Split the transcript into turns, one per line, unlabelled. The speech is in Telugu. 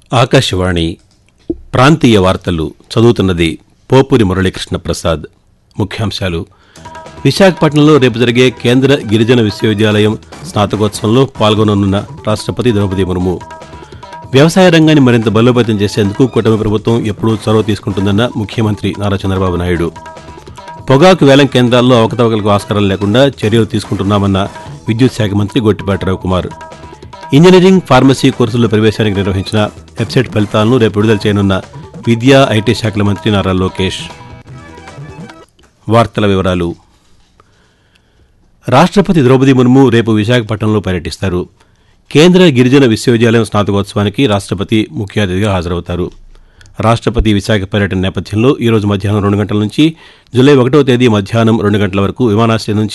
ఆకాశవాణి ప్రాంతీయ వార్తలు చదువుతున్నది పోపురి మురళీకృష్ణ ప్రసాద్ ముఖ్యాంశాలు విశాఖపట్నంలో రేపు జరిగే కేంద్ర గిరిజన విశ్వవిద్యాలయం స్నాతకోత్సవంలో పాల్గొననున్న రాష్ట్రపతి ద్రౌపది ముర్ము వ్యవసాయ రంగాన్ని మరింత బలోపేతం చేసేందుకు కూటమి ప్రభుత్వం ఎప్పుడూ చొరవ తీసుకుంటుందన్న ముఖ్యమంత్రి నారా చంద్రబాబు నాయుడు పొగాకు వేలం కేంద్రాల్లో అవకతవకలకు ఆస్కారం లేకుండా చర్యలు తీసుకుంటున్నామన్న విద్యుత్ శాఖ మంత్రి గొట్టిపాటి రవికుమార్ ఇంజనీరింగ్ ఫార్మసీ కోర్సుల్లో ప్రవేశానికి నిర్వహించిన వెబ్సైట్ ఫలితాలను రేపు విడుదల చేయనున్న విద్యా ఐటీ శాఖల మంత్రి నారా లోకేష్ వార్తల వివరాలు రాష్ట్రపతి ద్రౌపది ముర్ము రేపు విశాఖపట్నంలో పర్యటిస్తారు కేంద్ర గిరిజన విశ్వవిద్యాలయం స్నాతకోత్సవానికి రాష్ట్రపతి ముఖ్య అతిథిగా హాజరవుతారు రాష్ట్రపతి విశాఖ పర్యటన నేపథ్యంలో ఈ రోజు మధ్యాహ్నం రెండు గంటల నుంచి జూలై ఒకటో తేదీ మధ్యాహ్నం రెండు గంటల వరకు విమానాశ్రయం నుంచి